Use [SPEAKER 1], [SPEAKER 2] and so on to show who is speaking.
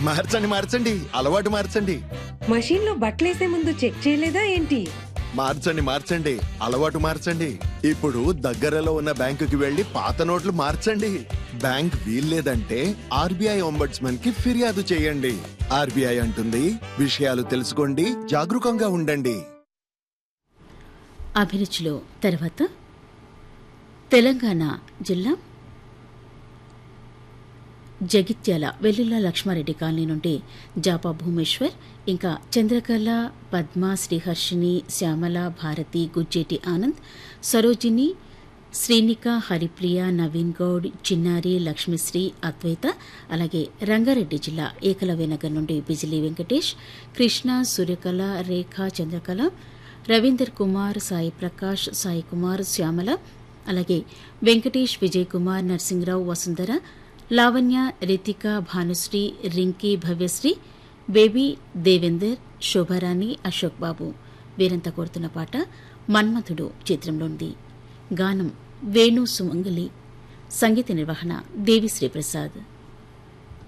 [SPEAKER 1] మార్చండి మార్చండి అలవాటు మార్చండి
[SPEAKER 2] మషీన్ లో బట్టలేసే ముందు చెక్ చేయలేదా ఏంటి
[SPEAKER 1] మార్చండి మార్చండి అలవాటు మార్చండి ఇప్పుడు దగ్గరలో ఉన్న బ్యాంకుకి వెళ్లి పాత నోట్లు మార్చండి బ్యాంక్ వీల్లేదంటే ఆర్బీఐ ఒంబడ్స్మన్ కి ఫిర్యాదు చేయండి ఆర్బీఐ అంటుంది విషయాలు తెలుసుకోండి జాగరూకంగా ఉండండి
[SPEAKER 3] అభిరుచిలో తర్వాత తెలంగాణ జిల్లా జగిత్యాల వెల్లుల లక్ష్మారెడ్డి కాలనీ నుండి జాపా భూమేశ్వర్ ఇంకా చంద్రకళ పద్మ శ్రీహర్షిని శ్యామల భారతి గుజ్జేటి ఆనంద్ సరోజిని శ్రీనిక హరిప్రియ నవీన్ గౌడ్ చిన్నారి లక్ష్మిశ్రీ అద్వైత అలాగే రంగారెడ్డి జిల్లా ఏకలవ్యనగర్ నుండి బిజిలీ వెంకటేష్ కృష్ణ సూర్యకళ రేఖ చంద్రకళ రవీందర్ కుమార్ సాయి ప్రకాష్ సాయి కుమార్ శ్యామల అలాగే వెంకటేష్ విజయ్ కుమార్ నర్సింగ్రావు వసుంధర లావణ్య రితిక భానుశ్రీ రింకీ భవ్యశ్రీ బేబీ దేవేందర్ శోభారాణి అశోక్ బాబు వీరంతా కోరుతున్న పాట మన్మథుడు చిత్రంలోనిది గానం వేణు సుమంగలి సంగీత నిర్వహణ దేవిశ్రీ ప్రసాద్